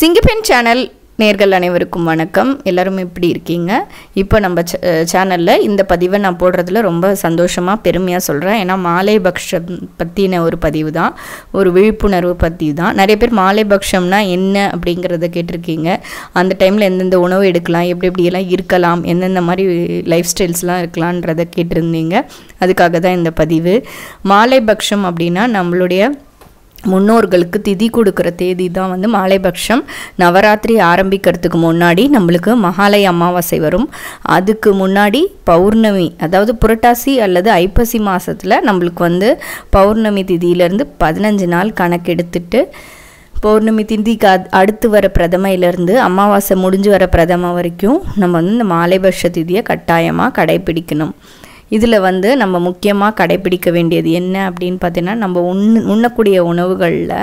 சிங்கப்பெண் channel நேர்கள் அனைவருக்கும் வணக்கம் எல்லாரும் எப்படி இருக்கீங்க இப்போ நம்ம சேனலில் இந்த பதிவை நான் போடுறதுல ரொம்ப சந்தோஷமாக பெருமையாக சொல்கிறேன் ஏன்னா மாலை பக்ஷம் பற்றின ஒரு பதிவு தான் ஒரு விழிப்புணர்வு பற்றி தான் நிறைய பேர் மாலை பக்ஷம்னா என்ன அப்படிங்கிறத கேட்டிருக்கீங்க அந்த டைமில் எந்தெந்த உணவு எடுக்கலாம் எப்படி எப்படியெல்லாம் இருக்கலாம் எந்தெந்த மாதிரி லைஃப் ஸ்டைல்ஸ்லாம் இருக்கலான்றதை கேட்டிருந்தீங்க அதுக்காக தான் இந்த பதிவு மாலை பக்ஷம் அப்படின்னா நம்மளுடைய முன்னோர்களுக்கு திதி கொடுக்குற தேதி தான் வந்து மாலைபக்ஷம் நவராத்திரி ஆரம்பிக்கிறதுக்கு முன்னாடி நம்மளுக்கு மகாலய அமாவாசை வரும் அதுக்கு முன்னாடி பௌர்ணமி அதாவது புரட்டாசி அல்லது ஐப்பசி மாதத்தில் நம்மளுக்கு வந்து பௌர்ணமி திதியிலேருந்து பதினஞ்சு நாள் கணக்கெடுத்துட்டு பௌர்ணமி திதிக்கு அத் அடுத்து வர பிரதமையிலேருந்து அமாவாசை முடிஞ்சு வர பிரதம வரைக்கும் நம்ம வந்து இந்த மாலைபக்ஷ திதியை கட்டாயமாக கடைபிடிக்கணும் இதில் வந்து நம்ம முக்கியமாக கடைபிடிக்க வேண்டியது என்ன அப்படின்னு பார்த்தீங்கன்னா நம்ம உண்ண உண்ணக்கூடிய உணவுகளில்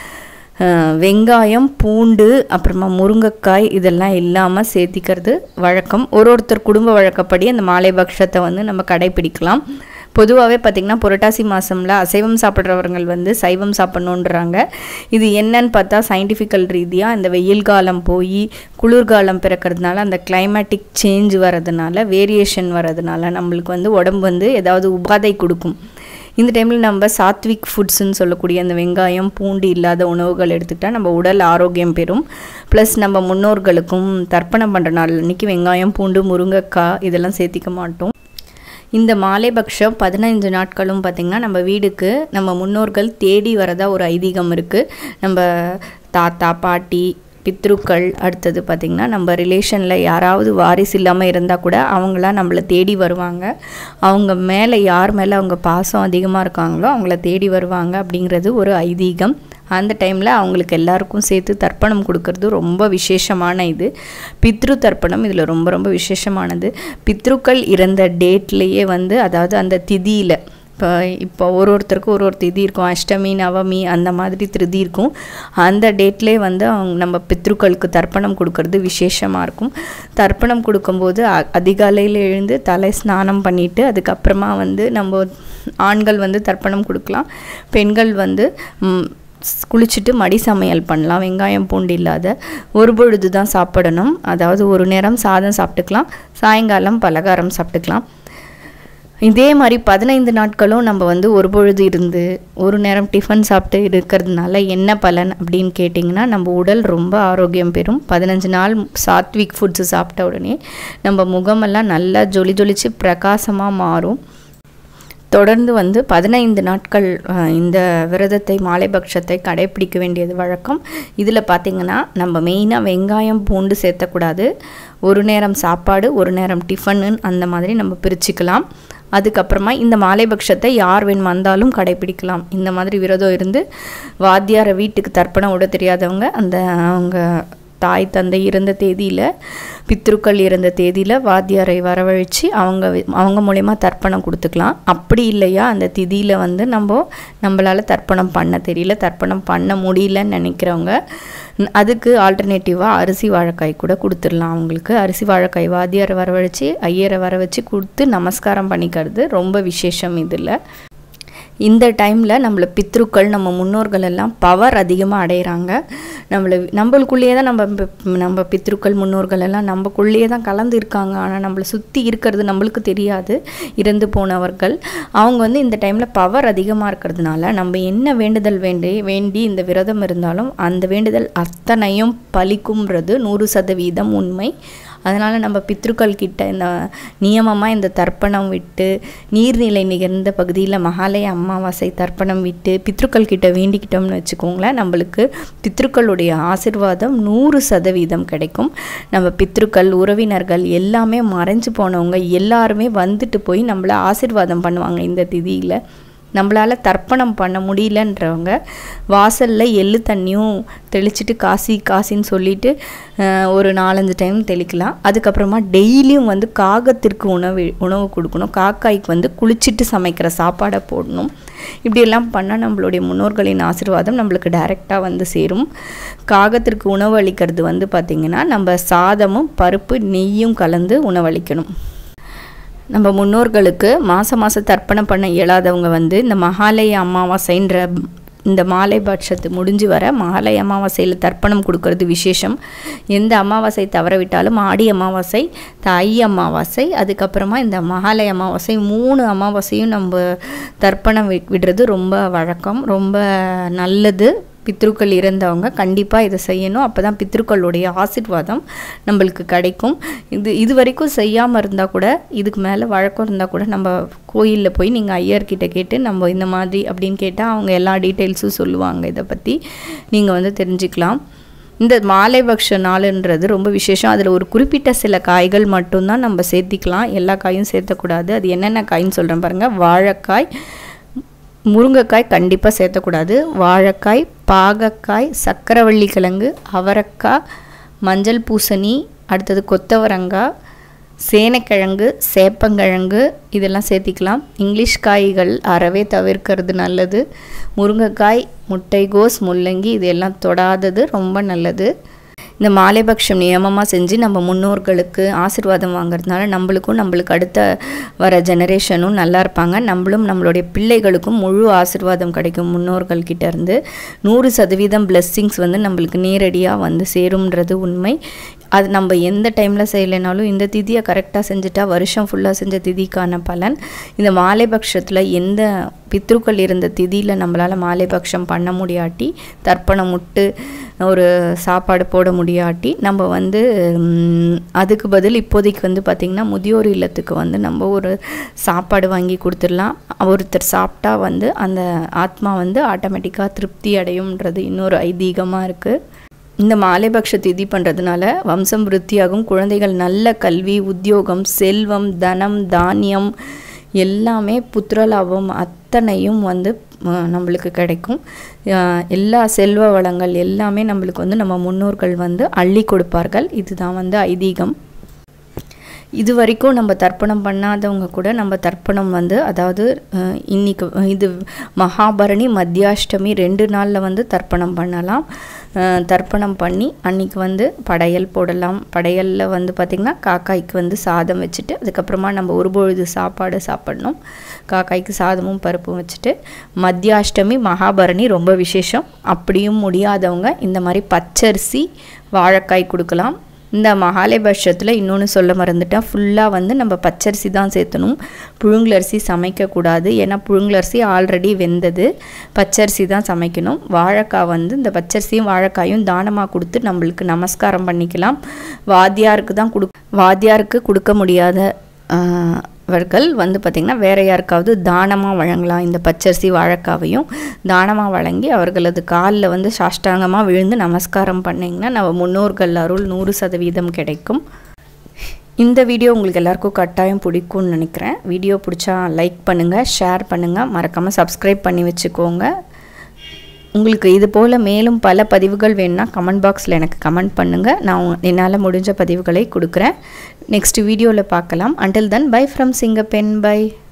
வெங்காயம் பூண்டு அப்புறமா முருங்கைக்காய் இதெல்லாம் இல்லாமல் சேர்த்திக்கிறது வழக்கம் ஒரு ஒருத்தர் குடும்ப வழக்கப்படி அந்த மாலை பக்ஷத்தை வந்து நம்ம கடைபிடிக்கலாம் பொதுவாகவே பார்த்திங்கன்னா புரட்டாசி மாதமில் அசைவம் சாப்பிட்றவர்கள் வந்து சைவம் சாப்பிட்ணுன்றாங்க இது என்னன்னு பார்த்தா சயின்டிஃபிக்கல் ரீதியாக இந்த வெயில் காலம் போய் குளிர்காலம் பிறக்கிறதுனால அந்த கிளைமேட்டிக் சேஞ்ச் வரதுனால வேரியேஷன் வரதுனால நம்மளுக்கு வந்து உடம்பு வந்து ஏதாவது உபாதை கொடுக்கும் இந்த டைமில் நம்ம சாத்விக் ஃபுட்ஸ்ன்னு சொல்லக்கூடிய அந்த வெங்காயம் பூண்டு இல்லாத உணவுகள் எடுத்துக்கிட்டால் நம்ம உடல் ஆரோக்கியம் பெறும் ப்ளஸ் நம்ம முன்னோர்களுக்கும் தர்ப்பணம் பண்ணுற நாள் அன்றைக்கி வெங்காயம் பூண்டு முருங்கைக்காய் இதெல்லாம் சேர்த்திக்க மாட்டோம் இந்த மாலைபக்ஷம் பதினைஞ்சு நாட்களும் பார்த்திங்கன்னா நம்ம வீடுக்கு நம்ம முன்னோர்கள் தேடி வரதா ஒரு ஐதீகம் இருக்குது நம்ம தாத்தா பாட்டி பித்ருக்கள் அடுத்தது பார்த்திங்கன்னா நம்ம ரிலேஷனில் யாராவது வாரிசு இல்லாமல் இருந்தால் கூட அவங்களாம் நம்மளை தேடி வருவாங்க அவங்க மேலே யார் மேலே அவங்க பாசம் அதிகமாக இருக்காங்களோ அவங்கள தேடி வருவாங்க அப்படிங்கிறது ஒரு ஐதீகம் அந்த டைமில் அவங்களுக்கு எல்லாருக்கும் சேர்த்து தர்ப்பணம் கொடுக்கறது ரொம்ப விசேஷமான இது பித்ரு தர்ப்பணம் இதில் ரொம்ப ரொம்ப விசேஷமானது பித்ருக்கள் இறந்த டேட்லேயே வந்து அதாவது அந்த திதியில் இப்போ இப்போ ஒரு ஒருத்தருக்கும் ஒரு ஒரு திதி இருக்கும் அஷ்டமி நவமி அந்த மாதிரி திருதி இருக்கும் அந்த டேட்லேயே வந்து அவங்க நம்ம பித்ருக்களுக்கு தர்ப்பணம் கொடுக்கறது விசேஷமாக இருக்கும் தர்ப்பணம் கொடுக்கும்போது அதிகாலையில் எழுந்து தலை ஸ்நானம் பண்ணிவிட்டு அதுக்கப்புறமா வந்து நம்ம ஆண்கள் வந்து தர்ப்பணம் கொடுக்கலாம் பெண்கள் வந்து குளிச்சுட்டு மடி சமையல் பண்ணலாம் வெங்காயம் பூண்டு இல்லாத ஒரு பொழுது தான் சாப்பிடணும் அதாவது ஒரு நேரம் சாதம் சாப்பிட்டுக்கலாம் சாயங்காலம் பலகாரம் சாப்பிட்டுக்கலாம் இதே மாதிரி பதினைந்து நாட்களும் நம்ம வந்து ஒரு பொழுது இருந்து ஒரு நேரம் டிஃபன் சாப்பிட்டு இருக்கிறதுனால என்ன பலன் அப்படின்னு கேட்டிங்கன்னா நம்ம உடல் ரொம்ப ஆரோக்கியம் பெறும் பதினஞ்சு நாள் சாத்விக் ஃபுட்ஸு சாப்பிட்ட உடனே நம்ம முகமெல்லாம் நல்லா ஜொலி ஜொலிச்சு பிரகாசமாக மாறும் தொடர்ந்து வந்து பதினைந்து நாட்கள் இந்த விரதத்தை மாலைபக்ஷத்தை கடைப்பிடிக்க வேண்டியது வழக்கம் இதில் பார்த்திங்கன்னா நம்ம மெயினாக வெங்காயம் பூண்டு சேர்த்தக்கூடாது ஒரு நேரம் சாப்பாடு ஒரு நேரம் டிஃபனு அந்த மாதிரி நம்ம பிரிச்சுக்கலாம் அதுக்கப்புறமா இந்த மாலைபக்ஷத்தை யார் வேணும் வந்தாலும் கடைப்பிடிக்கலாம் இந்த மாதிரி விரதம் இருந்து வாத்தியாரை வீட்டுக்கு தர்ப்பணம் விட தெரியாதவங்க அந்த அவங்க தாய் தந்தை இறந்த தேதியில் பித்ருக்கள் இறந்த தேதியில் வாத்தியாரை வரவழைச்சு அவங்க அவங்க மூலயமா தர்ப்பணம் கொடுத்துக்கலாம் அப்படி இல்லையா அந்த திதியில் வந்து நம்ம நம்மளால் தர்ப்பணம் பண்ண தெரியல தர்ப்பணம் பண்ண முடியலன்னு நினைக்கிறவங்க அதுக்கு ஆல்டர்னேட்டிவாக அரிசி வாழைக்காய் கூட கொடுத்துடலாம் அவங்களுக்கு அரிசி வாழைக்காய் வாத்தியாரை வரவழைச்சு ஐயரை வர வச்சு கொடுத்து நமஸ்காரம் பண்ணிக்கிறது ரொம்ப விசேஷம் இதில் இந்த டைமில் நம்மளை பித்ருக்கள் நம்ம முன்னோர்கள் எல்லாம் பவர் அதிகமாக அடைகிறாங்க நம்மளை நம்மளுக்குள்ளேயே தான் நம்ம நம்ம பித்ருக்கள் முன்னோர்கள் எல்லாம் நம்மக்குள்ளேயே தான் கலந்து இருக்காங்க ஆனால் நம்மளை சுற்றி இருக்கிறது நம்மளுக்கு தெரியாது இறந்து போனவர்கள் அவங்க வந்து இந்த டைமில் பவர் அதிகமாக இருக்கிறதுனால நம்ம என்ன வேண்டுதல் வேண்டி வேண்டி இந்த விரதம் இருந்தாலும் அந்த வேண்டுதல் அத்தனையும் பலிக்கும்ன்றது நூறு சதவீதம் உண்மை அதனால் நம்ம பித்ருக்கள் கிட்ட இந்த நியமமாக இந்த தர்ப்பணம் விட்டு நீர்நிலை நிகழ்ந்த பகுதியில் மகாலய அமாவாசை தர்ப்பணம் விட்டு பித்ருக்கள் கிட்ட வேண்டிக்கிட்டோம்னு வச்சுக்கோங்களேன் நம்மளுக்கு பித்ருக்களுடைய ஆசிர்வாதம் நூறு சதவீதம் கிடைக்கும் நம்ம பித்ருக்கள் உறவினர்கள் எல்லாமே மறைஞ்சு போனவங்க எல்லாருமே வந்துட்டு போய் நம்மளை ஆசிர்வாதம் பண்ணுவாங்க இந்த திதியில் நம்மளால் தர்ப்பணம் பண்ண முடியலன்றவங்க வாசலில் எள்ளு தண்ணியும் தெளிச்சிட்டு காசி காசின்னு சொல்லிட்டு ஒரு நாலஞ்சு டைம் தெளிக்கலாம் அதுக்கப்புறமா டெய்லியும் வந்து காகத்திற்கு உணவு உணவு கொடுக்கணும் காக்காய்க்கு வந்து குளிச்சுட்டு சமைக்கிற சாப்பாடை போடணும் இப்படியெல்லாம் பண்ணால் நம்மளுடைய முன்னோர்களின் ஆசிர்வாதம் நம்மளுக்கு டைரெக்டாக வந்து சேரும் காகத்திற்கு உணவு அளிக்கிறது வந்து பார்த்திங்கன்னா நம்ம சாதமும் பருப்பு நெய்யும் கலந்து உணவளிக்கணும் நம்ம முன்னோர்களுக்கு மாதம் மாதம் தர்ப்பணம் பண்ண இயலாதவங்க வந்து இந்த மகாலய அமாவாசைன்ற இந்த மாலை பட்சத்து முடிஞ்சு வர மாலை அமாவாசையில் தர்ப்பணம் கொடுக்கறது விசேஷம் எந்த அமாவாசை தவற விட்டாலும் ஆடி அமாவாசை தை அமாவாசை அதுக்கப்புறமா இந்த மகாலய அமாவாசை மூணு அமாவாசையும் நம்ம தர்ப்பணம் வி- விடுறது ரொம்ப வழக்கம் ரொம்ப நல்லது பித்ருக்கள் இறந்தவங்க கண்டிப்பாக இதை செய்யணும் அப்போ தான் பித்ருக்களுடைய ஆசீர்வாதம் நம்மளுக்கு கிடைக்கும் இது இது வரைக்கும் செய்யாமல் இருந்தால் கூட இதுக்கு மேலே வழக்கம் இருந்தால் கூட நம்ம கோயிலில் போய் நீங்கள் ஐயர்கிட்ட கேட்டு நம்ம இந்த மாதிரி அப்படின்னு கேட்டால் அவங்க எல்லா டீட்டெயில்ஸும் சொல்லுவாங்க இதை பற்றி நீங்கள் வந்து தெரிஞ்சுக்கலாம் இந்த மாலைபக்ஷ நாளுன்றது ரொம்ப விசேஷம் அதில் ஒரு குறிப்பிட்ட சில காய்கள் மட்டும்தான் நம்ம சேர்த்திக்கலாம் எல்லா காயும் சேர்த்தக்கூடாது அது என்னென்ன காய்ன்னு சொல்கிறேன் பாருங்கள் வாழைக்காய் முருங்கைக்காய் கண்டிப்பாக சேர்த்தக்கூடாது வாழைக்காய் பாகக்காய் சக்கரவள்ளி கிழங்கு அவரைக்காய் மஞ்சள் பூசணி அடுத்தது கொத்தவரங்காய் சேனைக்கிழங்கு சேப்பங்கிழங்கு இதெல்லாம் சேர்த்திக்கலாம் இங்கிலீஷ் காய்கள் அறவே தவிர்க்கிறது நல்லது முருங்கைக்காய் முட்டைகோஸ் முள்ளங்கி இதெல்லாம் தொடாதது ரொம்ப நல்லது இந்த மாலைபக்ஷம் நியமமாக செஞ்சு நம்ம முன்னோர்களுக்கு ஆசீர்வாதம் வாங்குறதுனால நம்மளுக்கும் நம்மளுக்கு அடுத்த வர ஜெனரேஷனும் நல்லா இருப்பாங்க நம்மளும் நம்மளுடைய பிள்ளைகளுக்கும் முழு ஆசீர்வாதம் கிடைக்கும் முன்னோர்கள் கிட்ட இருந்து நூறு சதவீதம் blessings வந்து நம்மளுக்கு நேரடியாக வந்து சேரும்ன்றது உண்மை அது நம்ம எந்த டைமில் செய்யலைனாலும் இந்த திதியை கரெக்டாக செஞ்சுட்டா வருஷம் ஃபுல்லாக செஞ்ச திதிக்கான பலன் இந்த மாலைபக்ஷத்தில் எந்த பித்ருக்கள் இருந்த திதியில் நம்மளால் மாலைபக்ஷம் பண்ண முடியாட்டி தர்ப்பணம் விட்டு ஒரு சாப்பாடு போட முடியாட்டி நம்ம வந்து ம், அதுக்கு பதில் இப்போதைக்கு வந்து பார்த்திங்கன்னா முதியோர் இல்லத்துக்கு வந்து நம்ம ஒரு சாப்பாடு வாங்கி கொடுத்துடலாம் ஒருத்தர் சாப்பிட்டா வந்து அந்த ஆத்மா வந்து ஆட்டோமேட்டிக்காக திருப்தி அடையும்ன்றது இன்னொரு ஐதீகமாக இருக்குது இந்த மாலைபக்ஷ திதி பண்ணுறதுனால வம்சம் விருத்தியாகும் குழந்தைகள் நல்ல கல்வி உத்தியோகம் செல்வம் தனம் தானியம் எல்லாமே புத்திரலாபம் அத்தனையும் வந்து அஹ், நம்மளுக்கு கிடைக்கும் அஹ், எல்லா செல்வ வளங்கள் எல்லாமே நம்மளுக்கு வந்து நம்ம முன்னோர்கள் வந்து அள்ளி கொடுப்பார்கள் இதுதான் வந்து ஐதீகம் இது வரைக்கும் நம்ம தர்ப்பணம் பண்ணாதவங்க கூட நம்ம தர்ப்பணம் வந்து அதாவது அஹ், இன்னைக்கு அஹ், இது மகாபரணி மத்தியாஷ்டமி ரெண்டு நாளில் வந்து தர்ப்பணம் பண்ணலாம் அஹ், தர்ப்பணம் பண்ணி அன்னைக்கு வந்து படையல் போடலாம் படையலில் வந்து பார்த்திங்கன்னா காக்காய்க்கு வந்து சாதம் வச்சுட்டு அதுக்கப்புறமா நம்ம ஒரு பொழுது சாப்பாடு சாப்பிடணும் காக்காய்க்கு சாதமும் பருப்பும் வச்சுட்டு மத்தியாஷ்டமி மகாபரணி ரொம்ப விசேஷம் அப்படியும் முடியாதவங்க இந்த மாதிரி பச்சரிசி வாழைக்காய் கொடுக்கலாம் இந்த மகாலயபட்சத்தில் இன்னொன்று சொல்ல மறந்துட்டேன் ஃபுல்லாக வந்து நம்ம பச்சரிசி தான் சேர்த்தணும் புழுங்கலரிசி சமைக்கக்கூடாது ஏன்னா புழுங்கலரிசி ஆல்ரெடி வெந்தது பச்சரிசி தான் சமைக்கணும் வாழைக்காய் வந்து இந்த பச்சரிசியும் வாழைக்காயும் தானமாக கொடுத்து நம்மளுக்கு நமஸ்காரம் பண்ணிக்கலாம் வாத்தியாருக்கு தான் கொடு வாத்தியாருக்கு கொடுக்க முடியாத ஆஹ், வர்கள் வந்து பார்த்திங்கன்னா வேற யாருக்காவது தானமாக வழங்கலாம் இந்த பச்சரிசி வாழைக்காவையும் தானமாக வழங்கி அவர்களது காலில் வந்து சாஷ்டாங்கமாக விழுந்து நமஸ்காரம் பண்ணிங்கன்னா நம்ம முன்னோர்கள் அருள் நூறு சதவீதம் கிடைக்கும் இந்த வீடியோ உங்களுக்கு எல்லாருக்கும் கட்டாயம் பிடிக்கும்னு நினைக்கிறேன் வீடியோ பிடிச்சா லைக் பண்ணுங்கள் ஷேர் பண்ணுங்கள் மறக்காமல் சப்ஸ்கிரைப் பண்ணி வச்சுக்கோங்க உங்களுக்கு இது போல் மேலும் பல பதிவுகள் வேணும்னா கமெண்ட் பாக்ஸில் எனக்கு கமெண்ட் பண்ணுங்கள் நான் உங்க- என்னால் முடிஞ்ச பதிவுகளை கொடுக்குறேன் நெக்ஸ்ட் வீடியோவில் பார்க்கலாம் until then bye from Singappen by